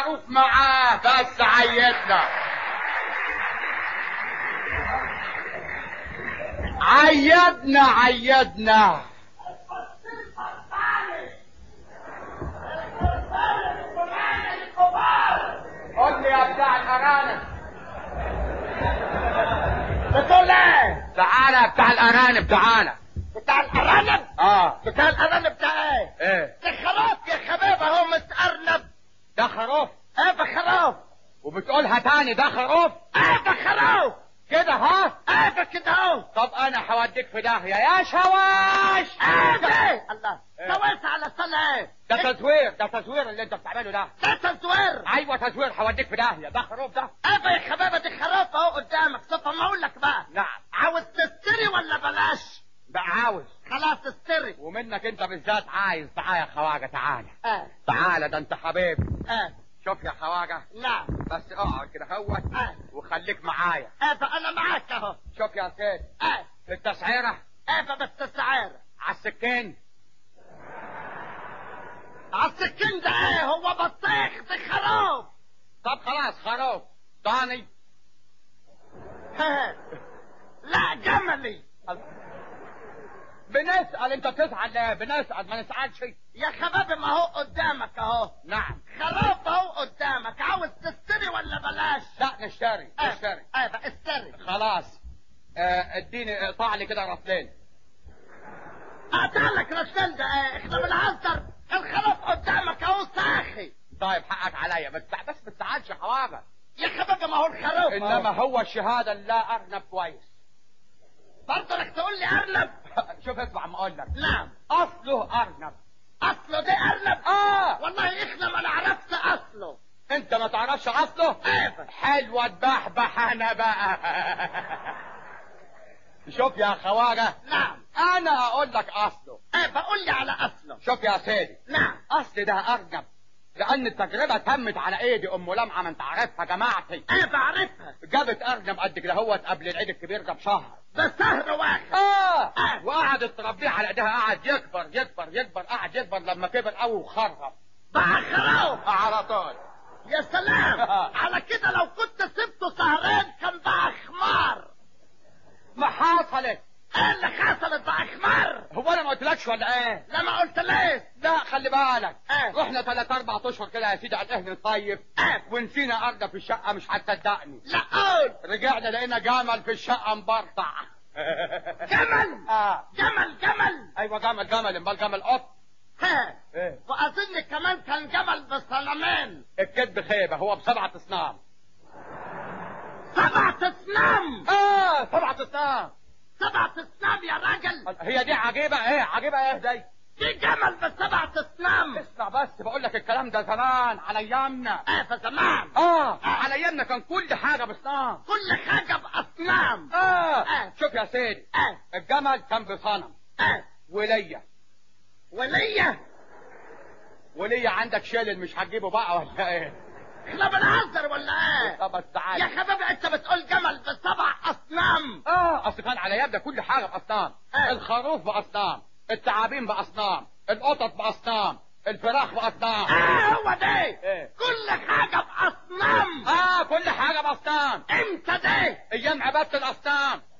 الخروف معاه بس عيدنا عيدنا عيدنا قول لي يا بتاع الارانب بتقول ايه تعالى بتاع الارانب تعالى بتاع الارانب اه بتاع الارانب بتاع ايه ايه ده خروف يا خباب اهو مش ارنب ده خروف ايه ده خروف وبتقولها تاني ده خروف ايه ده خروف كده ها ايه ده كده اهو طب انا هوديك في داهيه يا شواش ايه ده الله إيه؟ سويت على سنة ايه ده تزوير ده تزوير اللي انت بتعمله ده ده تزوير ايوه تزوير هوديك في داهيه ده خروف ده ايه ده يا خبابة دي خروف اهو قدامك طب ما اقول لك بقى نعم عاوز تشتري ولا بلاش ده عاوز خلاص اشتري ومنك انت بالذات عايز تعالى يا خواجه تعالى اه تعالى ده انت حبيبي اه شوف يا خواجه نعم بس اقعد كده هوت اه وخليك معايا ايه ده انا معاك اهو شوف يا سيد اه في التسعيره ايه ده بس سعر على السكين على السكين ده ايه هو بطيخ ده خروف طب خلاص خروف ضاني لا جملي بنسأل انت بتزعل ليه بنسأل ما نسألش يا خبابي ما هو قدامك اهو نعم خروف اهو قدامك عاوز تشتري ولا بلاش لا نشتري اه نشتري اه بقى اشتري خلاص اه اديني اقطع لي كده رطلين اقطع لك رسال ده ايه احنا بنهزر الخروف قدامك اهو ساخي طيب حقك عليا بس بس ما تزعلش يا خواجه يا خبابي ما هو الخروف انما أهو. هو الشهاده لا ارنب كويس برضه لك تقول لي ارنب شوف اسمع ما اقول لك نعم اصله ارنب اصله ده ارنب اه والله احنا ما نعرفش اصله انت ما تعرفش اصله ايه حلوه تبحبح انا بقى شوف يا خواجه نعم انا اقول لك اصله ايه بقول لي على اصله شوف يا سيدي نعم اصل ده ارنب لان التجربه تمت على ايدي ام لمعه ما انت عارفها جماعتي ايه بعرفها جابت ارنب قد كده هوت قبل العيد الكبير ده بشهر ده سهر واحد اه آه. وقعدت تربيه على ايديها قعد يكبر يكبر يكبر قعد يكبر لما كبر قوي وخرب بقى خروف على طول يا سلام على كده لو كنت سبته سهران كان بقى حمار ما حصلت ايه اللي حصلت بقى حمار هو انا ما قلتلكش ولا ايه لما قلت ليه لا خلي بالك آه. رحنا ثلاث اربع اشهر كده يا سيدي على الاهل نصيف آه. ونسينا ارنب في الشقه مش هتصدقني لا قول رجعنا لقينا جمل في الشقه مبرطع جمل اه جمل جمل ايوه جمل جمل امال جمل قط ها ايه واظن كمان كان جمل بصنمين الكذب خيبه هو بسبعه اصنام سبعة اصنام اه سبعه اصنام سبعة اصنام يا راجل هي دي عجيبه ايه عجيبه ايه دي في جمل بسبعة اصنام اسمع بس بقول لك الكلام ده زمان على ايامنا ايه في زمان اه على ايامنا كان كل حاجه بصنام كل حاجة باصنام اه آه. شوف يا سيدي اه الجمل كان بصنم اه وليا ولية وليا عندك شلل مش هتجيبه بقى ولا ايه احنا بنهزر ولا ايه طب بس تعالى يا حبيبي انت بتقول جمل بسبع اصنام اه اصل كان على ايامنا كل حاجه باصنام آه. الخروف باصنام التعابين باصنام القطط باصنام الفراخ باصنام اه هو ده إيه؟ كل حاجة باصنام اه كل حاجه باصنام امتى ده ايام عباده الاصنام